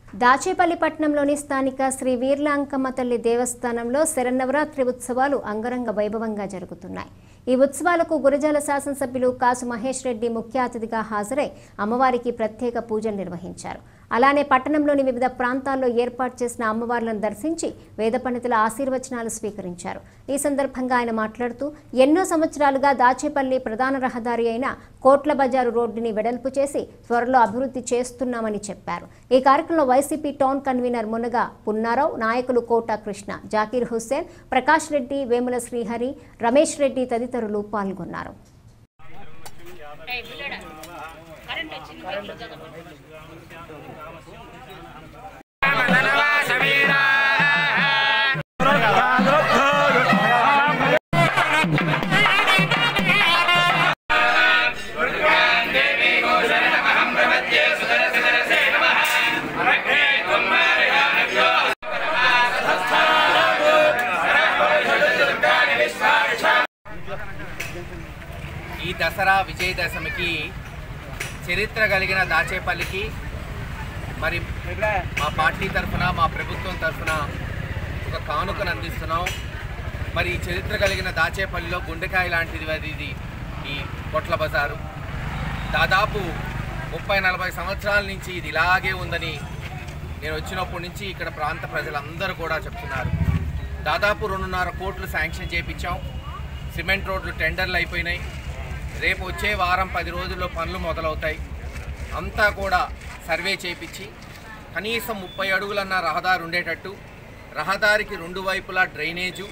దాచేపల్లి పట్టణంలోని స్థానిక శ్రీ వీర్లాంకమ్మ తల్లి దేవస్థానంలో శరన్నవరాత్రి ఉత్సవాలు అంగరంగ వైభవంగా జరుగుతున్నాయి ఈ ఉత్సవాలకు గురజాల శాసనసభ్యులు కాసు మహేష్ రెడ్డి ముఖ్య అతిథిగా హాజరై అమ్మవారికి ప్రత్యేక పూజలు నిర్వహించారు అలానే పట్టణంలోని వివిధ ప్రాంతాల్లో ఏర్పాటు చేసిన అమ్మవార్లను దర్శించి వేద పండితుల ఆశీర్వచనాలు స్వీకరించారు ఈ సందర్భంగా ఆయన మాట్లాడుతూ ఎన్నో సంవత్సరాలుగా దాచేపల్లి ప్రధాన రహదారి అయిన కోట్ల బజారు రోడ్డుని వెడల్పు చేసి త్వరలో అభివృద్ధి చేస్తున్నామని చెప్పారు ఈ కార్యక్రమంలో వైసీపీ టౌన్ కన్వీనర్ మునగ పున్నారావు నాయకులు కోట కృష్ణ జాకీర్ హుస్సేన్ ప్రకాష్ రెడ్డి వేముల శ్రీహరి రమేష్ రెడ్డి తదితరులు పాల్గొన్నారు ఈ దసరా విజయదశమికి చరిత్ర కలిగిన దాచేపల్లికి మరి మా పార్టీ తరఫున మా ప్రభుత్వం తరఫున ఒక కానుకను అందిస్తున్నాం మరి ఈ చరిత్ర కలిగిన దాచేపల్లిలో గుండెకాయ లాంటిది అది ఇది ఈ కొట్ల బజారు దాదాపు ముప్పై నలభై సంవత్సరాల నుంచి ఇది ఇలాగే ఉందని నేను వచ్చినప్పటి నుంచి ఇక్కడ ప్రాంత ప్రజలందరూ కూడా చెప్తున్నారు దాదాపు రెండున్నర కోట్లు శాంక్షన్ చేయించాం సిమెంట్ రోడ్లు టెండర్లు అయిపోయినాయి రేపు వచ్చే వారం పది రోజుల్లో పనులు మొదలవుతాయి అంతా కూడా సర్వే చేయించి కనీసం ముప్పై అడుగులన్న రహదారి ఉండేటట్టు రహదారికి రెండు వైపులా డ్రైనేజు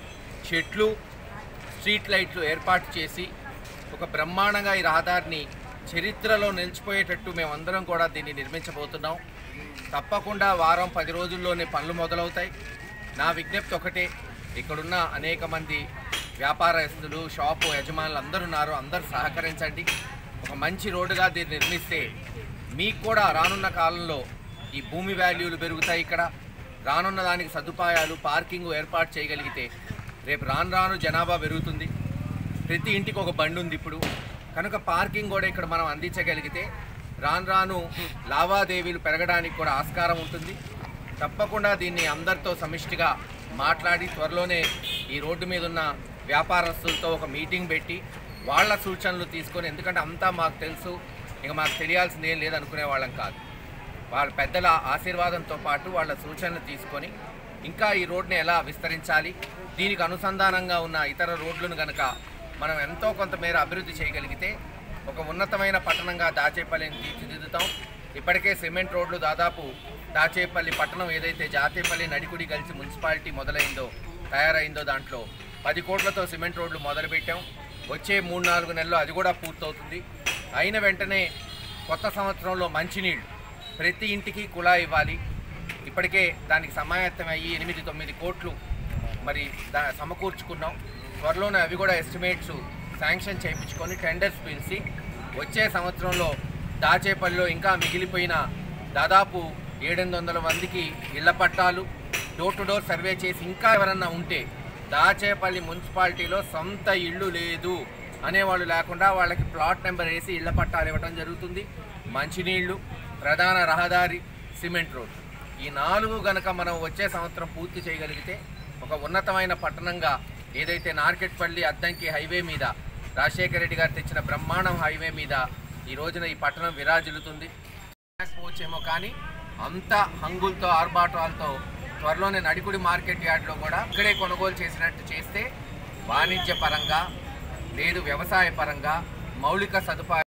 చెట్లు స్ట్రీట్ లైట్లు ఏర్పాటు చేసి ఒక బ్రహ్మాండంగా ఈ రహదారిని చరిత్రలో నిలిచిపోయేటట్టు మేమందరం కూడా దీన్ని నిర్మించబోతున్నాం తప్పకుండా వారం పది రోజుల్లోనే పనులు మొదలవుతాయి నా విజ్ఞప్తి ఒకటే ఇక్కడున్న అనేక మంది వ్యాపారస్తులు షాపు యజమానులు అందరూ ఉన్నారు అందరూ సహకరించండి ఒక మంచి రోడ్డుగా దీన్ని నిర్మిస్తే మీకు కూడా రానున్న కాలంలో ఈ భూమి వాల్యూలు పెరుగుతాయి ఇక్కడ రానున్న దానికి సదుపాయాలు పార్కింగ్ ఏర్పాటు చేయగలిగితే రేపు రాను రాను జనాభా పెరుగుతుంది ప్రతి ఇంటికి ఒక బండి ఉంది ఇప్పుడు కనుక పార్కింగ్ కూడా ఇక్కడ మనం అందించగలిగితే రాను రాను లావాదేవీలు పెరగడానికి కూడా ఆస్కారం ఉంటుంది తప్పకుండా దీన్ని అందరితో సమిష్టిగా మాట్లాడి త్వరలోనే ఈ రోడ్డు మీద ఉన్న వ్యాపారస్తులతో ఒక మీటింగ్ పెట్టి వాళ్ళ సూచనలు తీసుకొని ఎందుకంటే అంతా మాకు తెలుసు ఇక మాకు తెలియాల్సింది ఏం లేదనుకునే వాళ్ళం కాదు వాళ్ళ పెద్దల ఆశీర్వాదంతో పాటు వాళ్ళ సూచనలు తీసుకొని ఇంకా ఈ రోడ్ని ఎలా విస్తరించాలి దీనికి అనుసంధానంగా ఉన్న ఇతర రోడ్లను కనుక మనం ఎంతో కొంతమేర అభివృద్ధి చేయగలిగితే ఒక ఉన్నతమైన పట్టణంగా దాచేపల్లిని తీర్చిదిద్దుతాం ఇప్పటికే సిమెంట్ రోడ్లు దాదాపు దాచేపల్లి పట్టణం ఏదైతే జాతేపల్లి నడికుడి కలిసి మున్సిపాలిటీ మొదలైందో తయారైందో దాంట్లో పది కోట్లతో సిమెంట్ రోడ్లు మొదలుపెట్టాం వచ్చే మూడు నాలుగు నెలల్లో అది కూడా పూర్తవుతుంది అయిన వెంటనే కొత్త సంవత్సరంలో మంచినీళ్ళు ప్రతి ఇంటికి కుళాయి ఇవ్వాలి ఇప్పటికే దానికి సమాయత్తం అయ్యి ఎనిమిది తొమ్మిది కోట్లు మరి దా సమకూర్చుకున్నాం త్వరలోనే అవి కూడా ఎస్టిమేట్స్ శాంక్షన్ చేయించుకొని టెండర్స్ పిలిచి వచ్చే సంవత్సరంలో దాచేపల్లిలో ఇంకా మిగిలిపోయిన దాదాపు ఏడెనిమిది వందల మందికి ఇళ్ల పట్టాలు డోర్ టు డోర్ సర్వే చేసి ఇంకా ఎవరన్నా ఉంటే దాచేపల్లి మున్సిపాలిటీలో సొంత ఇల్లు లేదు అనేవాళ్ళు లేకుండా వాళ్ళకి ప్లాట్ నెంబర్ వేసి ఇళ్ల పట్టాలు ఇవ్వడం జరుగుతుంది మంచినీళ్లు ప్రధాన రహదారి సిమెంట్ రోడ్ ఈ నాలుగు గనక మనం వచ్చే సంవత్సరం పూర్తి చేయగలిగితే ఒక ఉన్నతమైన పట్టణంగా ఏదైతే నార్కెట్పల్లి అద్దంకి హైవే మీద రాజశేఖర రెడ్డి గారు తెచ్చిన బ్రహ్మాండం హైవే మీద ఈ రోజున ఈ పట్టణం విరాజిల్లుతుంది పోవచ్చేమో కానీ అంత హంగులతో ఆర్భాటాలతో త్వరలోనే నడికుడి మార్కెట్ యార్డ్లో కూడా ఇక్కడే కొనుగోలు చేసినట్టు చేస్తే వాణిజ్య పరంగా లేదు వ్యవసాయ పరంగా మౌలిక సదుపాయాలు